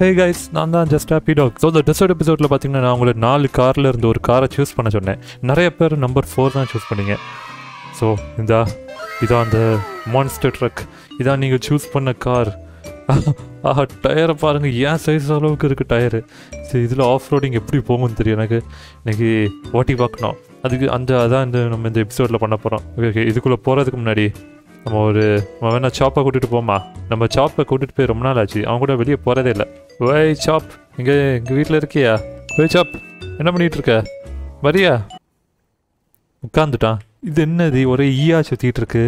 ஹே guys நான் தான் just happy dog so இந்த டெசர்ட் எபிசோடில் பார்த்தீங்கன்னா நான் உங்களை நாலு காரில் இருந்து ஒரு காரை சூஸ் பண்ண சொன்னேன் நிறைய பேர் நம்பர் ஃபோர் தான் சூஸ் பண்ணீங்க ஸோ இந்த இதான் அந்த மான்ஸ்டர் ட்ரக் இதான் நீங்கள் சூஸ் பண்ண கார் ஆஹா டயரை பாருங்கள் ஏன் சைஸ் அளவுக்கு இருக்குது டயரு சரி இதில் ஆஃப் ரோடிங் எப்படி போகும்னு தெரியும் எனக்கு எனக்கு ஓட்டி பார்க்கணும் அதுக்கு அந்த அதான் இந்த நம்ம இந்த எபிசோடில் பண்ண போகிறோம் ஓகே இதுக்குள்ளே போகிறதுக்கு முன்னாடி நம்ம ஒரு நம்ம வேணா சாப்பை கூட்டிகிட்டு போமா நம்ம சாப்பை கூட்டிகிட்டு போய் ரொம்ப நாள் ஆச்சு அவன் கூட வெளியே போகிறதே இல்லை ஓய் சாப் இங்கே எங்கள் வீட்டில் இருக்கியா ஓய் சாப் என்ன பண்ணிகிட்டு இருக்க வரியா உட்காந்துட்டான் இது என்னது ஒரே ஈயா சுற்றிட்டு இருக்கு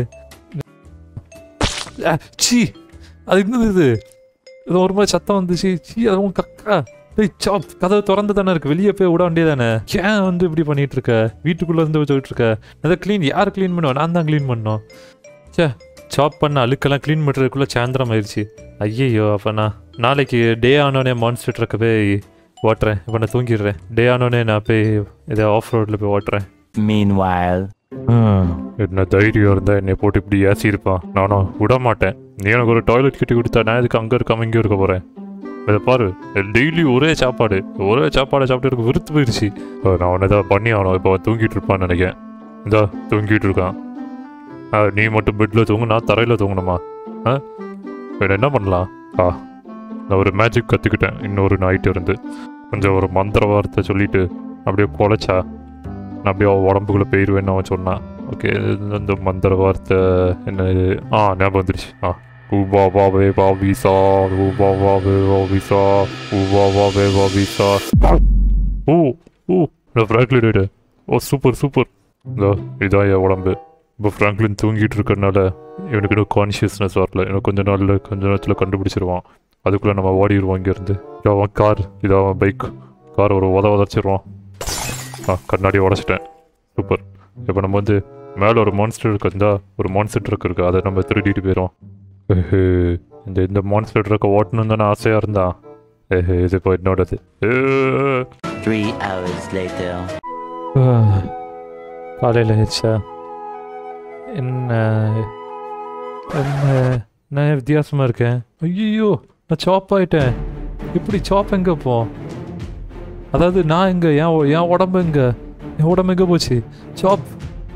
ஆ, சீ அது என்னது இது இது ஒரு மாதிரி சத்தம் வந்துச்சு சீ அதுவும் கக்கா டேய் சாப் கதவு திறந்து தானே இருக்கு வெளியே போய் விட வேண்டியதானே ஏன் வந்து இப்படி பண்ணிட்டு இருக்க வீட்டுக்குள்ள இருந்து வச்சுட்டு இருக்க அதை க்ளீன் யார் க்ளீன் பண்ணுவா நான் தான் க்ளீன் பண்ணோம் சே சாப் பண்ண அழுக்கெல்லாம் க்ளீன் பண்ணுறதுக்குள்ளே சாயந்தரம் ஆயிடுச்சு ஐயையோ அப்போ நான் நாளைக்கு டே ஆனோடனே மான்ஸ்டர் ட்ரக்கை போய் ஓட்டுறேன் இப்போ நான் தூங்கிடுறேன் டே ஆனோடனே நான் போய் இதை ஆஃப் ரோட்டில் போய் ஓட்டுறேன் Meanwhile, என்ன தைரியம் இருந்தால் என்னை போட்டு இப்படி ஏசி இருப்பான் நானும் விட மாட்டேன் நீ எனக்கு ஒரு டாய்லெட் கட்டி கொடுத்தா நான் இதுக்கு அங்கே இருக்காம இங்கே இருக்க போகிறேன் இதை பாரு டெய்லி ஒரே சாப்பாடு ஒரே சாப்பாடை சாப்பிட்டு எனக்கு விருத்து போயிடுச்சு அஹ் நான் உன்னை தான் பண்ணி ஆகணும் இப்போ அவன் தூங்கிட்டு இருப்பான்னு நினைக்கிறேன் இந்தா தூங்கிட்டு இருக்கான் ஆ, நீ மட்டும் பெட்டில் தூங்கு நான் தரையில் தூங்கணுமா ஆ வேற என்ன பண்ணலாம் ஆ நான் ஒரு மேஜிக் கற்றுக்கிட்டேன் இன்னொரு நைட்டு இருந்து கொஞ்சம் ஒரு மந்திர வார்த்தை சொல்லிட்டு அப்படியே குலைச்சா நான் அப்படியே அவன் உடம்புக்குள்ளே போயிடுவேன்னு அவன் சொன்னான் ஓகே இந்த மந்திர வார்த்தை என்ன இது ஆ ஞாபகம் வந்துருச்சு ஆ ஊபா வாவே வாவிசா ஊபா வாவே வாவிசா ஊபா வாவே வாவிசா ஓ ஓ இந்த ஃப்ராங்க்லின் எடு ஓ சூப்பர் சூப்பர் இந்த இதான் என் உடம்பு இப்போ ஃப்ராங்க்லின் தூங்கிட்டு இருக்கறனால இவனுக்கு இன்னும் கான்ஷியஸ்னஸ் வரல இன்னும் கொஞ்ச நாளில் கொஞ்ச நேரத்தில் கண்டுபிடிச்சிருவான் அதுக்குள்ளே நம்ம ஓடிடுவோம் இங்கேருந்து அவன் கார் இதான் அவன் பைக் கார் ஒரு உத உதச்சிருவான் ஆ கண்ணாடி உடச்சிட்டேன் சூப்பர் இப்போ நம்ம வந்து மேலே ஒரு மான்ஸ்டர் இருக்கு இருந்தா ஒரு மான்ஸ்டர் ட்ரக் இருக்குது அதை நம்ம திருடிட்டு போயிடும் ஏஹே, இந்த இந்த மான்ஸ்டர் ட்ரக்கை ஓட்டணும் தானே ஆசையாக இருந்தா ஏஹே இது இப்போ என்னோடது ஏ three hours later. காலையில் ஆயிடுச்சா என்ன என்ன நான் வித்தியாசமாக இருக்கேன் ஐயோ நான் சாப் ஆயிட்டேன் எப்படி சாப் எங்கே போ அதாவது நான் எங்கே என் உ- என் உடம்பு எங்கே என் உடம்பு எங்கே போச்சு சாப்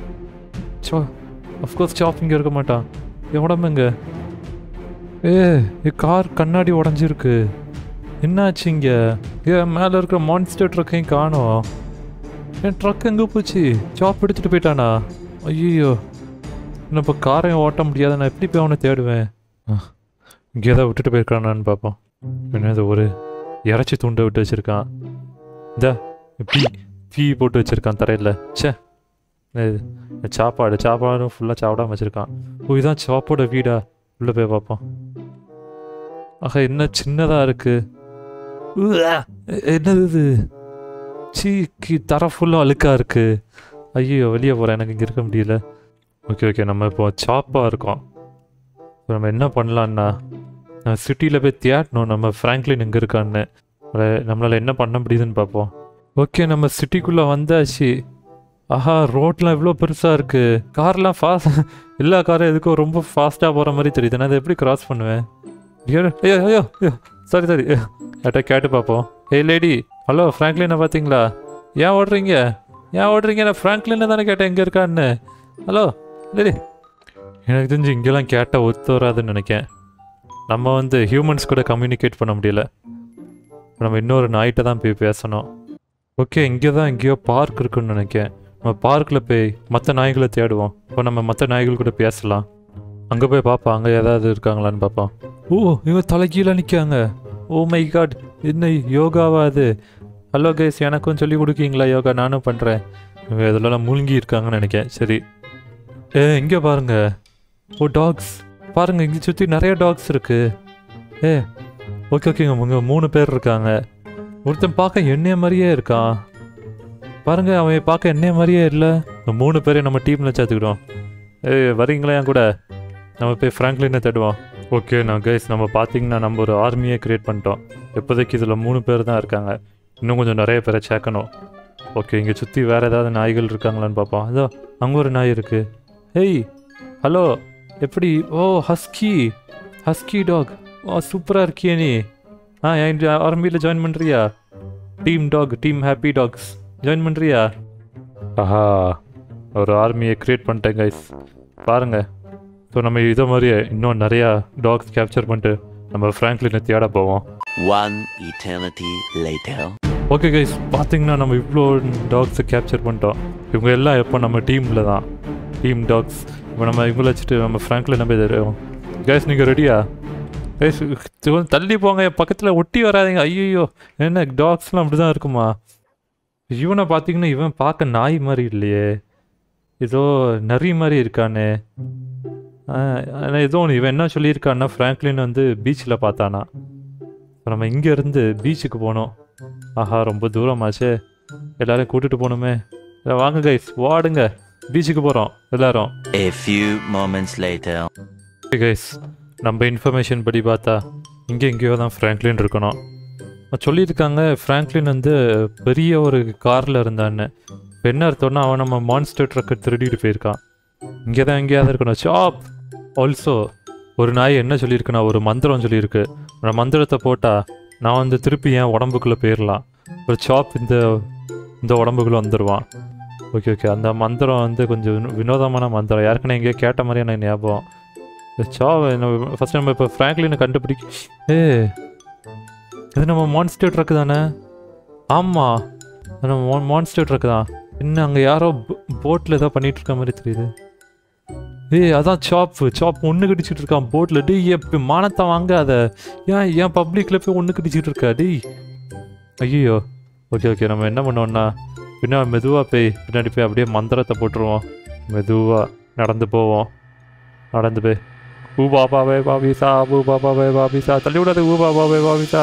சா அஃப்கோர்ஸ் சாப் இங்கே இருக்க மாட்டான் என் உடம்பு எங்கே ஏ என் கார் கண்ணாடி உடஞ்சிருக்கு என்னாச்சு இங்கே ஏன் மேலே இருக்கிற மான்ஸ்டர் ட்ரக்கையும் காணோம் என் ட்ரக் எங்கே போச்சு சாப் எடுத்துட்டு போயிட்டானா ஐயோ இன்னும் இப்போ காரையும் ஓட்ட முடியாத நான் எப்படி போய் அவனை தேடுவேன் இங்கே ஏதாவது விட்டுட்டு போயிருக்கானான்னு பார்ப்போம் என்னது ஒரு இறைச்சி துண்டை விட்டு வச்சிருக்கான் இந்த பீ பீ போட்டு வச்சிருக்கான் தரையில் ச்சே இது, இந்த சாப்பாடு சாப்பாடும் ஃபுல்லாக சாப்பிடாம வச்சிருக்கான் ஓ இதான் சாப்போட வீடா உள்ளே போய் பார்ப்போம் ஆஹா என்ன சின்னதாக இருக்கு உவ்வே, எ- என்னது இது சீ கி தர ஃபுல்லாக அழுக்கா இருக்கு ஐயோ வெளியே போகிறேன் எனக்கு இங்கே இருக்க முடியல ஓகே ஓகே நம்ம இப்போ சாப்பாக இருக்கோம் இப்போ நம்ம என்ன பண்ணலான்னா நம்ம சிட்டியில் போய் தேடணும் நம்ம ஃப்ராங்க்லின் எங்கே இருக்கான்னு அஹ் நம்மளால் என்ன பண்ண முடியுதுன்னு பார்ப்போம் ஓகே நம்ம சிட்டிக்குள்ளே வந்தாச்சு ஆஹா ரோட்லாம் இவ்வளோ பெருசாக இருக்குது கார்லாம் ஃபாஸ்ட் எல்லா காரும் எதுக்கும் ரொம்ப ஃபாஸ்ட்டாக போகிற மாதிரி தெரியுது நான் அதை எப்படி கிராஸ் பண்ணுவேன் ஐயோ ஐயோ ஐயோ ஐயோ சாரி சாரி யார்கிட்ட கேட்டு பார்ப்போம் ஏய் லேடி ஹலோ ஃப்ராங்க்லினை பார்த்தீங்களா ஏன் ஓடுறீங்க ஏன் ஓடுறீங்க நான் ஃப்ராங்க்லினை தானே கேட்டேன் எங்கே இருக்கான்னு ஹலோ லேடி எனக்கு தெரிஞ்சு இங்கெல்லாம் கேட்டால் ஒத்து வராதுன்னு நினைக்கேன் நம்ம வந்து ஹியூமன்ஸ் கூட கம்யூனிகேட் பண்ண முடியல நம்ம இன்னொரு நாய்கிட்ட தான் போய் பேசணும் ஓகே இங்கே தான் எங்கேயோ பார்க் இருக்குன்னு நினைக்கேன் நம்ம பார்க்கில் போய் மற்ற நாய்களை தேடுவோம் இப்போ நம்ம மற்ற நாய்கள் கூட பேசலாம் அங்கே போய் பார்ப்போம் அங்கே ஏதாவது இருக்காங்களான்னு பார்ப்போம் ஓ இவங்க தலைகீழ நிற்காங்க ஓ மை காட் என்ன யோகாவா அது ஹலோ கைஸ் எனக்கும் சொல்லி கொடுக்கீங்களா யோகா நானும் பண்ணுறேன் இவங்க இதெல்லாம் மூழ்கி இருக்காங்கன்னு நினைக்கிறேன் சரி ஏ இங்கே பாருங்க ஓ டாக்ஸ் பாருங்க இங்கே சுற்றி நிறைய டாக்ஸ் இருக்கு ஏ ஓகே ஓகேங்க உங்க மூணு பேர் இருக்காங்க ஒருத்தன் பார்க்க என்னைய மாதிரியே இருக்கான் பாருங்க அவன் பார்க்க என்னைய மாதிரியே இல்லை மூணு பேரையும் நம்ம டீமில் சேர்த்துக்கிட்டோம் ஏய் வரீங்களா என் கூட நம்ம போய் ஃப்ராங்க்லினை தேடுவோம் ஓகே நான் கைஸ் நம்ம பார்த்தீங்கன்னா நம்ம ஒரு ஆர்மியை கிரியேட் பண்ணிட்டோம் இப்போதைக்கு இதில் மூணு பேர் தான் இருக்காங்க இன்னும் கொஞ்சம் நிறைய பேரை சேர்க்கணும் ஓகே இங்கே சுற்றி வேறு ஏதாவது நாய்கள் இருக்காங்களான்னு பார்ப்போம் அதோ அங்கே ஒரு நாய் இருக்கு ஹேய் ஹலோ எப்படி ஓ ஹஸ்கி ஹஸ்கி டாக் ஓ சூப்பராக இருக்கியே நீ ஆ என் ஆர்மியில் ஜாயின் பண்ணுறியா team dog team happy dogs join பண்ணுறியா ஆஹா ஒரு ஆர்மியை க்ரியேட் பண்ணிட்டேன் கைஸ் பாருங்கள் ஸோ நம்ம இதை மாதிரியே இன்னும் நிறையா டாக்ஸ் கேப்சர் பண்ணிட்டு நம்ம ஃப்ராங்க்லினை தேட போவோம் One eternity later. Okay guys பார்த்தீங்கன்னா நம்ம இவ்வளோ டாக்ஸை கேப்சர் பண்ணிட்டோம் இவங்க எல்லாம் எப்போ நம்ம டீமில் தான் டீம் டாக்ஸ் இப்போ நம்ம இவங்கள வச்சுட்டு நம்ம ஃப்ராங்க்லின் நம்பி தருவோம் கைஸ் நீங்கள் ரெடியா கைஸ் கொஞ்சம் தள்ளி போங்க என் பக்கத்தில் ஒட்டி வராதீங்க ஐயோ என்ன டாக்ஸ்லாம் அப்படி தான் இருக்குமா இவனை பார்த்தீங்கன்னா இவன் பார்க்க நாய் மாதிரி இல்லையே ஏதோ நரி மாதிரி இருக்கானே ஆனால் ஏதோ ஒன்று இவன் என்ன சொல்லியிருக்கான்னா ஃப்ராங்க்லின் வந்து பீச்சில் பார்த்தானா இப்போ நம்ம இங்கேருந்து பீச்சுக்கு போனோம் ஆஹா ரொம்ப தூரமாச்சே எல்லாரையும் கூட்டிட்டு போகணுமே இல்ல, வாங்க கைஸ் வாடுங்க பீச்சுக்கு போகிறோம் எல்லாரும் A few moments later. Guys நம்ம இன்ஃபர்மேஷன் படி பார்த்தா இங்கே எங்கேயோ தான் ஃப்ராங்க்லின் இருக்கணும் அவன் சொல்லியிருக்காங்க ஃப்ராங்க்லின் வந்து பெரிய ஒரு காரில் இருந்தான்னு இப்போ என்ன அர்த்தம்னா அவன் நம்ம மான்ஸ்டர் ட்ரக்கை திருடிட்டு போயிருக்கான் இங்கே தான் எங்கேயாவது இருக்கணும் ஷாப் ஆல்சோ ஒரு நாய் என்ன சொல்லியிருக்குன்னா ஒரு மந்திரம் சொல்லியிருக்கு அந்த மந்திரத்தை போட்டால் நான் வந்து திருப்பி என் உடம்புக்குள்ளே போயிடலாம் ஒரு சாப் இந்த இந்த உடம்புக்குள்ளே வந்துடுவான் ஓகே ஓகே அந்த மந்திரம் வந்து கொஞ்சம் வினோ- வினோதமான மந்திரம் யாருக்குன்னா எங்கேயோ கேட்ட மாதிரி எனக்கு ஞாபகம் சாவை நம்ம ஃபஸ்ட் நம்ம இப்போ ஃப்ராங்க்லினை கண்டுபிடிக்க ஏ இது நம்ம மான்ஸ்டர் ட்ரக்கு தானே ஆமாம் நம்ம மான்ஸ்டர் ட்ரக்கு தான் என்ன அங்கே யாரோ போட்டில் ஏதோ பண்ணிட்டு இருக்க மாதிரி தெரியுது ஏய் அதான் சாப்பு சாப் ஒன்று கடிச்சிட்டு இருக்கான் போட்டில் டேய் எப்போ மானத்தை வாங்காத ஏன் ஏன் பப்ளிக்கில் போய் ஒன்று கடிச்சிட்டு இருக்கா டேய் ஐயோ ஓகே ஓகே நம்ம என்ன பண்ணுவோம்னா பின்னா மெதுவாக போய் பின்னாடி போய் அப்படியே மந்திரத்தை போட்டுருவோம் மெதுவாக நடந்து போவோம் நடந்து போய் ஊ பாபாவே பாபிசா ஊ பாபாவே பாபிசா தள்ளி விடாது ஊ பாபாவே பாபிசா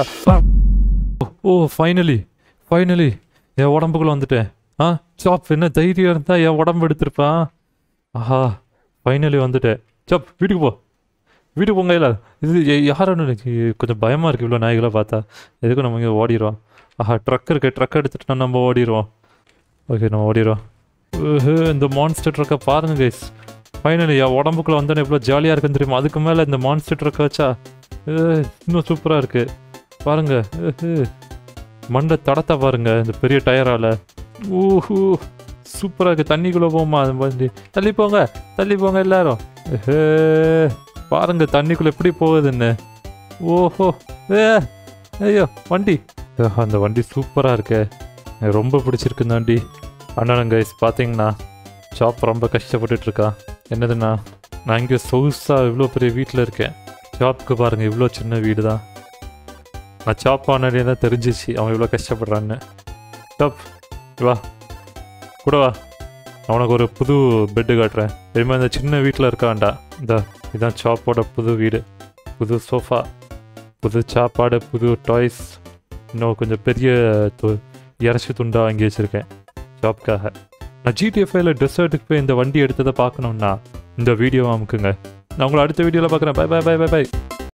ஓ ஃபைனலி ஃபைனலி என் உடம்புக்குள்ள வந்துட்டேன் ஆ சாப் என்ன தைரியம் இருந்தால் என் உடம்பு எடுத்திருப்பான் ஆஹா ஃபைனலி வந்துட்டேன் சாப் வீட்டுக்கு போ வீட்டுக்கு போங்க இல்லை இது ய- யாருன்னு எனக்கு கொஞ்சம் பயமாக இருக்குது இவ்வளோ நாய்களை பார்த்தா எதுக்கும் நம்ம இங்கே ஓடிடுவோம் ஆஹா ட்ரக் இருக்கு ட்ரக் எடுத்துட்டு நம்ம ஓடிடுவோம் ஓகே நம்ம ஓடிடுவோம் ஊஹு, இந்த மான்ஸ்டர் ட்ரக்கை பாருங்க கைஸ் ஃபைனலி என் உடம்புக்குள்ள வந்தோன்னே எவ்வளோ ஜாலியாக இருக்குன்னு தெரியுமா அதுக்கு மேலே இந்த மான்ஸ்டர் ட்ரக்கை வச்சா ஏ, இன்னும் சூப்பராக இருக்குது பாருங்க ஏஹு. மண்டை தடத்தை பாருங்க இந்த பெரிய டயரால் ஊஹூ சூப்பராக இருக்குது தண்ணிக்குள்ளே போமா அது மாதிரி தள்ளி போங்க தள்ளி போங்க எல்லாரும் ஏஹே. பாருங்க தண்ணிக்குள்ளே எப்படி போகுதுன்னு ஓஹோ ஏ ஐயோ வண்டி ஆஹா, அந்த வண்டி சூப்பராக இருக்கே எனக்கு ரொம்ப பிடிச்சிருக்கு இந்த வண்டி அண்ணன் கைஸ் பார்த்தீங்கன்னா ஷாப் ரொம்ப கஷ்டப்பட்டுட்டு இருக்கான் என்னதுன்னா நான் இங்கே சொகுசாக இவ்வளோ பெரிய வீட்டில் இருக்கேன் ஷாப்புக்கு பாருங்கள் இவ்வளோ சின்ன வீடு தான் நான் ஷாப் ஆனே தான் தெரிஞ்சிச்சு அவன் இவ்வளோ கஷ்டப்படுறான்னு ஷாப் வா கூட வா நான் உனக்கு ஒரு புது பெட்டு காட்டுறேன் தெரியுமா இந்த சின்ன வீட்டில் இருக்கான்டா இந்த இதான் ஷாப்போட புது வீடு புது சோஃபா புது சாப்பாடு புது டாய்ஸ் இன்னும் கொஞ்சம் பெரிய து- இறைச்சி துண்டா வாங்கி வச்சுருக்கேன் ஷாப்க்காக நான் ஜிடிஎஃப்ஐல டெசர்ட்டுக்கு போய் இந்த வண்டி எடுத்ததை பார்க்கணும்னா இந்த வீடியோவை அமுக்குங்க நான் உங்களை அடுத்த வீடியோவில் பார்க்குறேன் bye bye bye bye by